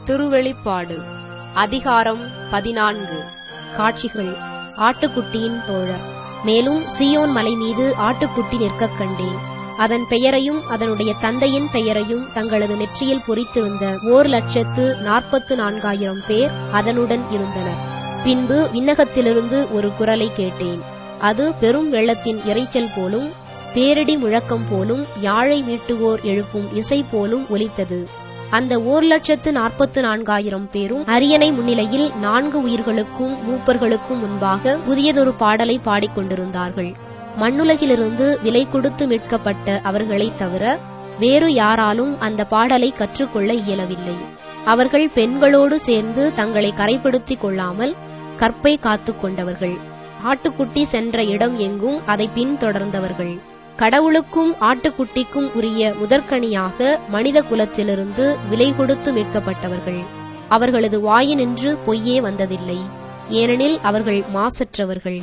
திருவெளிப்பாடு அதிகாரம் பதினான்கு காட்சிகள் ஆட்டுக்குட்டியின் தோழர் மேலும் சியோன் மலை மீது ஆட்டுக்குட்டி நிற்கக் கண்டேன் அதன் பெயரையும் அதனுடைய தந்தையின் பெயரையும் தங்களது நெற்றியில் பொறித்திருந்த ஓர் லட்சத்து நாற்பத்து நான்காயிரம் பேர் அதனுடன் இருந்தனர் பின்பு விண்ணகத்திலிருந்து ஒரு குரலை கேட்டேன் அது பெரும் வெள்ளத்தின் இரைச்சல் போலும் பேரிடி முழக்கம் போலும் யாழை மீட்டுவோர் எழுப்பும் இசை போலும் ஒலித்தது அந்த ஓர் லட்சத்து நாற்பத்து நான்காயிரம் பேரும் அரியணை முன்னிலையில் நான்கு உயிர்களுக்கும் மூப்பர்களுக்கும் முன்பாக புதியதொரு பாடலை பாடிக்கொண்டிருந்தார்கள் மண்ணுலகிலிருந்து விலை கொடுத்து மீட்கப்பட்ட அவர்களைத் தவிர வேறு யாராலும் அந்த பாடலை கற்றுக்கொள்ள இயலவில்லை அவர்கள் பெண்களோடு சேர்ந்து தங்களை கரைப்படுத்திக் கொள்ளாமல் கற்பை காத்துக் கொண்டவர்கள் ஆட்டுக்குட்டி சென்ற இடம் எங்கும் அதை பின்தொடர்ந்தவர்கள் கடவுளுக்கும் ஆட்டுக்குட்டிக்கும் உரிய முதற்கனியாக மனித குலத்திலிருந்து விலை கொடுத்து மீட்கப்பட்டவர்கள் அவர்களது வாயினின்று பொய்யே வந்ததில்லை ஏனெனில் அவர்கள் மாசற்றவர்கள்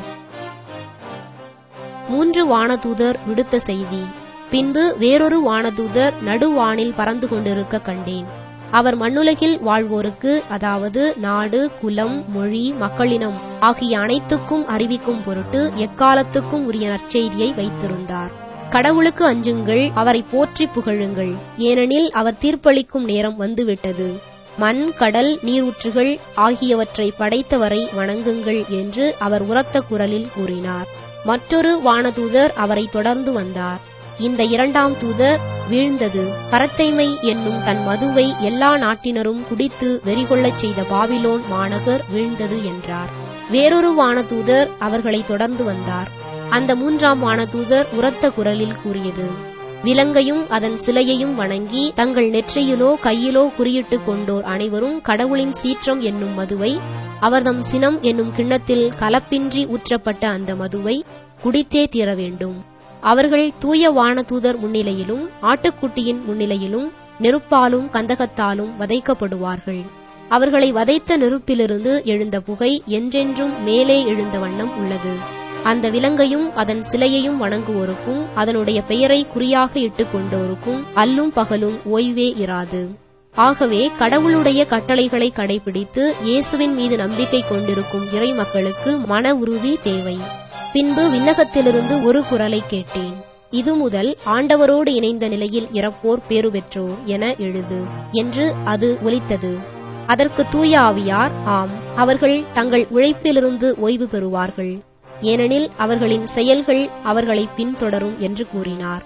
மூன்று வானதூதர் விடுத்த செய்தி பின்பு வேறொரு வானதூதர் நடுவானில் பறந்து கொண்டிருக்க கண்டேன் அவர் மண்ணுலகில் வாழ்வோருக்கு அதாவது நாடு குலம் மொழி மக்களினம் ஆகிய அனைத்துக்கும் அறிவிக்கும் பொருட்டு எக்காலத்துக்கும் உரிய நற்செய்தியை வைத்திருந்தார் கடவுளுக்கு அஞ்சுங்கள் அவரை போற்றி புகழுங்கள் ஏனெனில் அவர் தீர்ப்பளிக்கும் நேரம் வந்துவிட்டது மண் கடல் நீரூற்றுகள் ஆகியவற்றை படைத்தவரை வணங்குங்கள் என்று அவர் உரத்த குரலில் கூறினார் மற்றொரு வானதூதர் அவரை தொடர்ந்து வந்தார் இந்த இரண்டாம் தூதர் வீழ்ந்தது பரத்தைமை என்னும் தன் மதுவை எல்லா நாட்டினரும் குடித்து வெறிகொள்ளச் செய்த பாபிலோன் மாநகர் வீழ்ந்தது என்றார் வேறொரு வானதூதர் அவர்களை தொடர்ந்து வந்தார் அந்த மூன்றாம் வானதூதர் உரத்த குரலில் கூறியது விலங்கையும் அதன் சிலையையும் வணங்கி தங்கள் நெற்றியிலோ கையிலோ குறியிட்டுக் கொண்டோர் அனைவரும் கடவுளின் சீற்றம் என்னும் மதுவை அவர்தம் சினம் என்னும் கிண்ணத்தில் கலப்பின்றி ஊற்றப்பட்ட அந்த மதுவை குடித்தே தீர வேண்டும் அவர்கள் தூய வானதூதர் முன்னிலையிலும் ஆட்டுக்குட்டியின் முன்னிலையிலும் நெருப்பாலும் கந்தகத்தாலும் வதைக்கப்படுவார்கள் அவர்களை வதைத்த நெருப்பிலிருந்து எழுந்த புகை என்றென்றும் மேலே எழுந்த வண்ணம் உள்ளது அந்த விலங்கையும் அதன் சிலையையும் வணங்குவோருக்கும் அதனுடைய பெயரை குறியாக இட்டுக் கொண்டோருக்கும் அல்லும் பகலும் ஓய்வே இராது ஆகவே கடவுளுடைய கட்டளைகளை கடைபிடித்து இயேசுவின் மீது நம்பிக்கை கொண்டிருக்கும் இறை மக்களுக்கு மன உறுதி தேவை பின்பு விண்ணகத்திலிருந்து ஒரு குரலை கேட்டேன் இது முதல் ஆண்டவரோடு இணைந்த நிலையில் இறப்போர் பேறு பெற்றோர் என எழுது என்று அது ஒலித்தது அதற்கு தூய ஆவியார் ஆம் அவர்கள் தங்கள் உழைப்பிலிருந்து ஓய்வு பெறுவார்கள் ஏனெனில் அவர்களின் செயல்கள் அவர்களை பின்தொடரும் என்று கூறினார்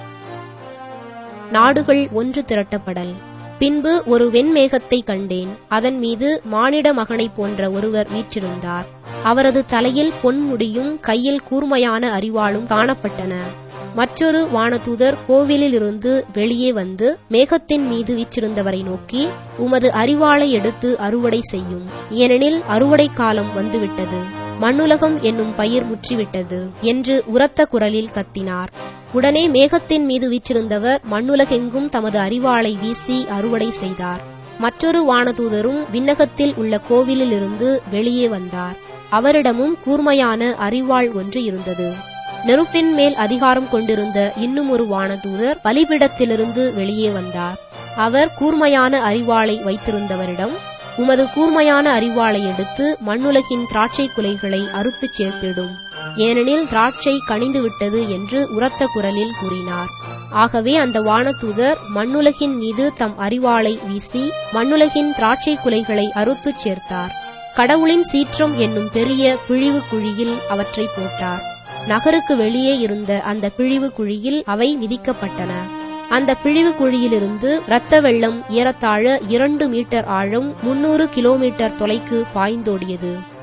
நாடுகள் ஒன்று திரட்டப்படல் பின்பு ஒரு வெண்மேகத்தை கண்டேன் அதன் மீது மானிட மகனைப் போன்ற ஒருவர் வீற்றிருந்தார் அவரது தலையில் பொன்முடியும் கையில் கூர்மையான அறிவாளும் காணப்பட்டன மற்றொரு வானதூதர் கோவிலில் இருந்து வெளியே வந்து மேகத்தின் மீது வீற்றிருந்தவரை நோக்கி உமது அறிவாளை எடுத்து அறுவடை செய்யும் ஏனெனில் அறுவடை காலம் வந்துவிட்டது மண்ணுலகம் என்னும் பயிர் முற்றிவிட்டது என்று உரத்த குரலில் கத்தினார் உடனே மேகத்தின் மீது வீற்றிருந்தவர் மண்ணுலகெங்கும் தமது அறிவாளை வீசி அறுவடை செய்தார் மற்றொரு வானதூதரும் விண்ணகத்தில் உள்ள கோவிலில் இருந்து வெளியே வந்தார் அவரிடமும் கூர்மையான அறிவாள் ஒன்று இருந்தது நெருப்பின் மேல் அதிகாரம் கொண்டிருந்த இன்னும் ஒரு வானதூதர் பலிபிடத்திலிருந்து வெளியே வந்தார் அவர் கூர்மையான அறிவாளை வைத்திருந்தவரிடம் உமது கூர்மையான அறிவாளை எடுத்து மண்ணுலகின் திராட்சை குலைகளை அறுத்துச் சேர்த்திடும் ஏனெனில் திராட்சை கனிந்து விட்டது என்று உரத்த குரலில் கூறினார் ஆகவே அந்த வானதூதர் மண்ணுலகின் மீது தம் அறிவாளை வீசி மண்ணுலகின் திராட்சை குலைகளை அறுத்துச் சேர்த்தார் கடவுளின் சீற்றம் என்னும் பெரிய பிழிவு குழியில் அவற்றை போட்டார் நகருக்கு வெளியே இருந்த அந்த பிழிவு குழியில் அவை விதிக்கப்பட்டன அந்த பிழிவு குழியிலிருந்து இரத்த வெள்ளம் ஏறத்தாழ இரண்டு மீட்டர் ஆழம் முன்னூறு கிலோமீட்டர் தொலைக்கு பாய்ந்தோடியது